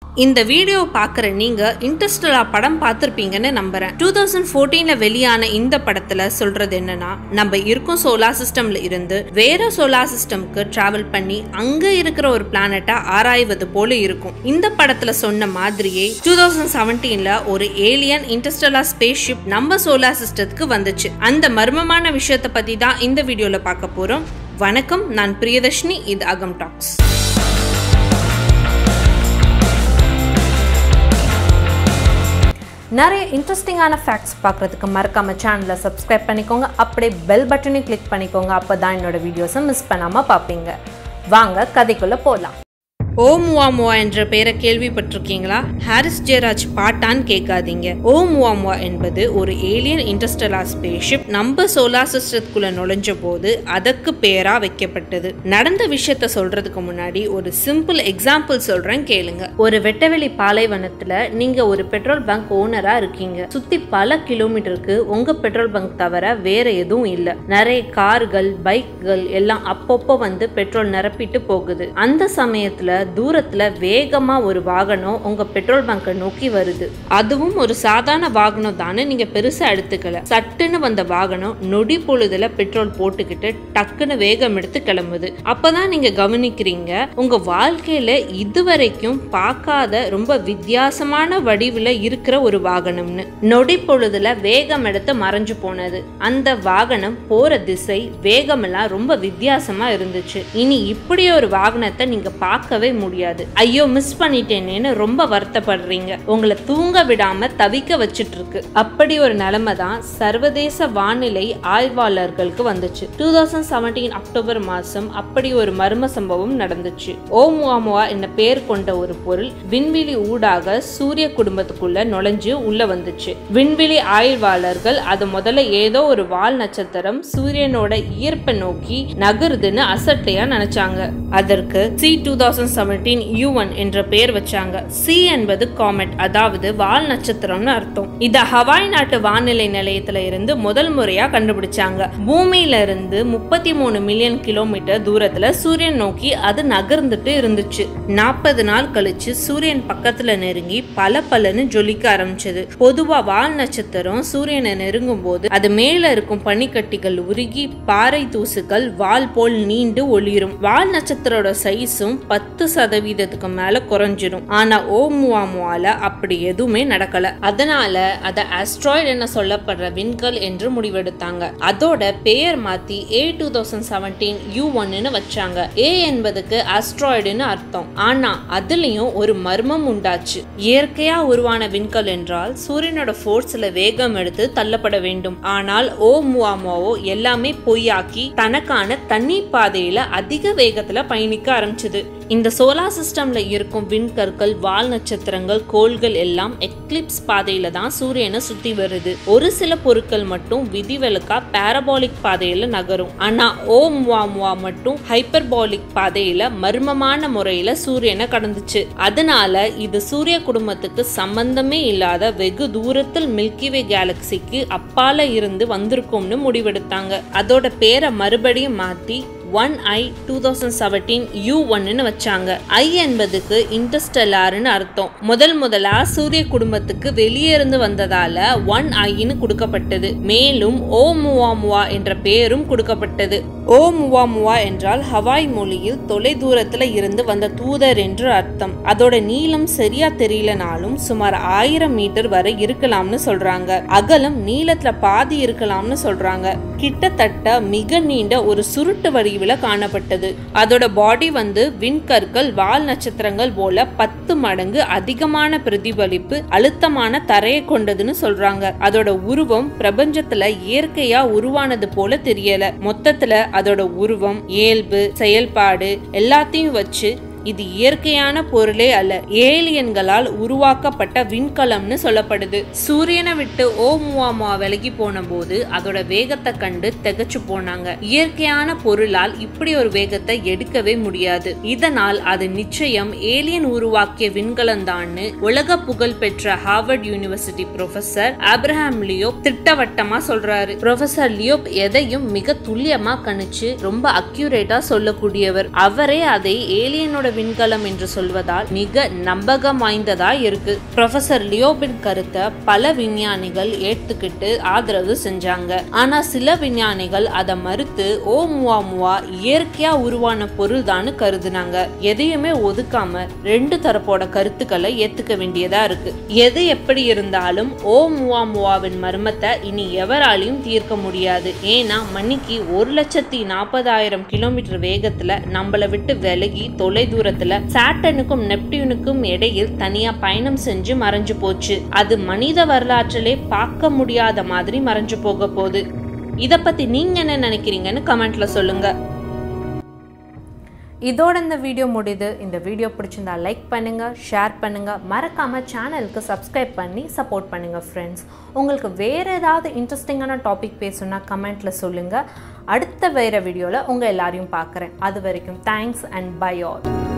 இந்த வீடியோ பார்க்குற நீங்க இன்ட்ரெஸ்டலா படம் பார்த்துருப்பீங்கன்னு நம்புறேன் டூ தௌசண்ட் ஃபோர்டீன்ல வெளியான இந்த படத்துல சொல்றது என்னன்னா நம்ம இருக்கும் சோலார் சிஸ்டம்ல இருந்து வேற சோலார் சிஸ்டம்க்கு டிராவல் பண்ணி அங்க இருக்கிற ஒரு பிளானட்டா ஆராய்வது போல இருக்கும் இந்த படத்துல சொன்ன மாதிரியே டூ தௌசண்ட் செவன்டீன்ல ஒரு ஏலியன் இன்டர்ஸ்டலா ஸ்பேஸ் ஷிப் நம்ம சோலார் சிஸ்டத்துக்கு வந்துச்சு அந்த மர்மமான விஷயத்தை பத்தி தான் இந்த வீடியோல பார்க்க போறோம் வணக்கம் நான் பிரியதர்ஷினி இது அகம் டாக்ஸ் நிறைய இன்ட்ரெஸ்டிங்கான ஃபேக்ட்ஸ் பார்க்குறதுக்கு மறக்காம சேனலை சப்ஸ்கிரைப் பண்ணிக்கோங்க அப்படியே பெல் பட்டனையும் கிளிக் பண்ணிக்கோங்க அப்போ தான் என்னோட வீடியோஸை மிஸ் பண்ணாமல் பார்ப்பீங்க வாங்க கதைக்குள்ளே போகலாம் ஓ முவா முவா என்ற பெயரை கேள்விப்பட்டிருக்கீங்களா ஹாரிஸ் ஜெயராஜ் பாட்டான்னு கேட்காதீங்க ஓ முவா முவா என்பது ஒரு ஏலியன் இன்டர்ஸ்டலா ஸ்பேஸ்ஷிப் நம்ம சோலார் சிஸ்டத்துக்குள்ள நுழைஞ்ச போது அதற்கு பேரா வைக்கப்பட்டது நடந்த விஷயத்த சொல்றதுக்கு முன்னாடி ஒரு சிம்பிள் எக்ஸாம்பிள் சொல்றேன் கேளுங்க ஒரு வெட்டவெளி பாலைவனத்துல நீங்க ஒரு பெட்ரோல் பங்க் ஓனரா இருக்கீங்க சுத்தி பல கிலோமீட்டருக்கு உங்க பெட்ரோல் பங்க் தவிர வேற எதுவும் இல்ல நிறைய கார்கள் பைக்குகள் எல்லாம் அப்பப்போ வந்து பெட்ரோல் நிரப்பிட்டு போகுது அந்த சமயத்துல தூரத்துல வேகமா ஒரு வாகனம் உங்க பெட்ரோல் பங்கை நோக்கி வருது அதுவும் ஒரு சாதாரண வாகனம் தானே நீங்க பெருசா எடுத்துக்கல சட்டுன்னு வந்த வாகனம் நொடி பொழுதுல பெட்ரோல் போட்டுக்கிட்டு டக்குன்னு வேகம் எடுத்து கிளம்புது அப்பதான் நீங்க கவனிக்கிறீங்க உங்க வாழ்க்கையில இதுவரைக்கும் பார்க்காத ரொம்ப வித்தியாசமான வடிவுல இருக்கிற ஒரு வாகனம்னு நொடி பொழுதுல வேகம் எடுத்து மறைஞ்சு போனது அந்த வாகனம் போற திசை வேகமெல்லாம் ரொம்ப வித்தியாசமா இருந்துச்சு இனி இப்படி ஒரு வாகனத்தை நீங்க பார்க்கவே முடியாது ஐயோ மிஸ் பண்ணிட்டேனேன்னு ரொம்ப வருத்தப்படுறீங்க உங்களை தூங்க விடாம தவிக்க வச்சிட்டு இருக்கு அப்படி ஒரு நிலைமை தான் சர்வதேச வானிலை ஆய்வாளர்களுக்கு வந்துச்சு டூ தௌசண்ட் செவன்டீன் அக்டோபர் மாசம் அப்படி ஒரு மர்ம சம்பவம் நடந்துச்சு ஓமுவாமுவா என்ன பேர் கொண்ட ஒரு பொருள் விண்வெளி ஊடாக சூரிய குடும்பத்துக்குள்ள நுழைஞ்சு உள்ள வந்துச்சு விண்வெளி ஆய்வாளர்கள் அது முதல்ல ஏதோ ஒரு வால் நட்சத்திரம் சூரியனோட ஈர்ப்பை நோக்கி நகருதுன்னு அசட்டையா நினைச்சாங்க அதற்கு C two thousand seventeen U one என்ற பெயர் வச்சாங்க சி என்பது காமெட் அதாவது வால் நட்சத்திரம்னு அர்த்தம் இத ஹவாய் நாட்டு வானிலை நிலையத்துல இருந்து முதல் முறையா கண்டுபிடிச்சாங்க பூமியில இருந்து முப்பத்தி மூணு மில்லியன் கிலோமீட்டர் தூரத்துல சூரியன் நோக்கி அது நகர்ந்துட்டு இருந்துச்சு நாற்பது நாள் கழிச்சு சூரியன் பக்கத்துல நெருங்கி பல பலன்னு ஜொலிக்க ஆரம்பிச்சது பொதுவா வால் நட்சத்திரம் சூரியனை நெருங்கும் போது அது மேல இருக்கும் பனிக்கட்டிகள் உருகி பாறை தூசுகள் வால் போல் நீண்டு ஒளிரும் வால் நட்சத்திரோட சைஸும் பத்து சதவீதத்துக்கு மேல குறைஞ்சிடும் ஆனா ஓமுவாமுவால அப்படி எதுவுமே நடக்கல அதனால அத ஆஸ்ட்ராய்டு என சொல்லப்படுற விண்கல் என்று முடிவெடுத்தாங்க அதோட பெயர் மாத்தி A two thousand seventeen U ஒன்னு வச்சாங்க ஏ என்பதுக்கு ஆஸ்ட்ராய்டுன்னு அர்த்தம் ஆனா அதுலயும் ஒரு மர்மம் உண்டாச்சு இயற்கையா உருவான விண்கல் என்றால் சூரியனோட ஃபோர்ஸ்ல வேகம் எடுத்து தள்ளப்பட வேண்டும் ஆனால் ஓ முவாமோவோ எல்லாமே பொய்யாக்கி தனக்கான தண்ணி பாதையில அதிக வேகத்துல பயணிக்க ஆரம்பிச்சது இந்த சோலார் சிஸ்டம்ல இருக்கும் விண்கற்கள் வால் நட்சத்திரங்கள் கோள்கள் எல்லாம் எக்லிப்ஸ் பாதையில தான் சூரியனை சுத்தி வருது ஒரு சில பொருட்கள் மட்டும் விதிவிலக்கா பாரபாலிக் பாதையில நகரும் ஆனா ஓ முவா முவா மட்டும் ஹைப்பர்பாலிக் பாதையில மர்மமான முறையில சூரியனை கடந்துச்சு அதனால இது சூரிய குடும்பத்துக்கு சம்பந்தமே இல்லாத வெகு தூரத்தில் மில்கிவே கேலக்சிக்கு அப்பால இருந்து வந்திருக்கும்னு முடிவெடுத்தாங்க அதோட பேரை மறுபடியும் மாத்தி one I two thousand seventeen U ஒன்னு வச்சாங்க ஐ என்பதுக்கு இன்டர்ஸ்டெல்லார்னு அர்த்தம் முதல் முதலா சூரிய குடும்பத்துக்கு வெளியே இருந்து வந்ததால ஒன் ஐன்னு கொடுக்கப்பட்டது மேலும் ஓ முவா முவா என்ற பெயரும் கொடுக்கப்பட்டது ஓ முவா முவா என்றால் ஹவாய் மொழியில் தொலை தூரத்துல இருந்து வந்த தூதர் என்று அர்த்தம் அதோட நீளம் சரியா தெரியலனாலும் சுமார் ஆயிரம் மீட்டர் வரை இருக்கலாம்னு சொல்றாங்க அகலம் நீளத்துல பாதி இருக்கலாம்னு சொல்றாங்க கிட்டத்தட்ட மிக நீண்ட ஒரு சுருட்டு வடிவில் காணப்பட்டது அதோட பாடி வந்து விண்கற்கள் வால் நட்சத்திரங்கள் போல பத்து மடங்கு அதிகமான பிரதிபலிப்பு அழுத்தமான தரையை கொண்டதுன்னு சொல்றாங்க அதோட உருவம் பிரபஞ்சத்துல இயற்கையா உருவானது போல தெரியல மொத்தத்துல அதோட உருவம் இயல்பு செயல்பாடு எல்லாத்தையும் வச்சு இது இயற்கையான பொருளே அல்ல ஏலியன்களால் உருவாக்கப்பட்ட விண்கலம்னு சொல்லப்படுது சூரியனை விட்டு ஓமுவாமா விலகி போன போது அதோட வேகத்தை கண்டு திகச்சு போனாங்க இயற்கையான பொருளால் இப்படி ஒரு வேகத்தை எடுக்கவே முடியாது இதனால் அது நிச்சயம் ஏலியன் உருவாக்கிய விண்கலம் தான்னு உலக புகழ் பெற்ற Harvard university professor Abraham Loeb திட்டவட்டமா சொல்றாரு ப்ரொஃபசர் லியோப் எதையும் மிக துல்லியமா கணிச்சு ரொம்ப அக்யூரேட்டா சொல்லக்கூடியவர் அவரே அதை ஏலியனோட விண்கலம் என்று சொல்வதால் மிக நம்பகம் வாய்ந்ததா இருக்கு ப்ரொஃபசர் லியோபின் கருத்தை பல விஞ்ஞானிகள் ஏத்துக்கிட்டு ஆதரவு செஞ்சாங்க ஆனா சில விஞ்ஞானிகள் அதை மறுத்து ஓ முவா முவா இயற்கையா உருவான பொருள் தான் கருதுனாங்க எதையுமே ஒதுக்காம ரெண்டு தரப்போட கருத்துக்களை ஏத்துக்க வேண்டியதா இருக்கு எது எப்படி இருந்தாலும் ஓ முவா முவாவின் மர்மத்தை இனி எவராலையும் தீர்க்க முடியாது ஏன்னா மணிக்கு ஒரு லட்சத்தி நாற்பதாயிரம் கிலோமீட்டர் வேகத்துல நம்மளை விட்டு விலகி தொலை தூரத்துல சாட்டனுக்கும் நெப்டியூனுக்கும் இடையில் தனியா பயணம் செஞ்சு மறைஞ்சு போச்சு அது மனித வரலாற்றிலே பார்க்க முடியாத மாதிரி மறைஞ்சு போக போகுது இத பத்தி நீங்க என்ன நினைக்கிறீங்கன்னு கமெண்ட்ல சொல்லுங்க இதோட இந்த வீடியோ முடியுது இந்த வீடியோ பிடிச்சிருந்தா லைக் பண்ணுங்க ஷேர் பண்ணுங்க மறக்காம சேனலுக்கு சப்ஸ்கிரைப் பண்ணி சப்போர்ட் பண்ணுங்க ஃப்ரெண்ட்ஸ் உங்களுக்கு வேற ஏதாவது இன்ட்ரெஸ்டிங்கான டாபிக் பேசணும்னா கமெண்ட்ல சொல்லுங்க அடுத்த வேற வீடியோவில் உங்க எல்லாரையும் பார்க்குறேன் அது வரைக்கும் தேங்க்ஸ் அண்ட் பை ஆல்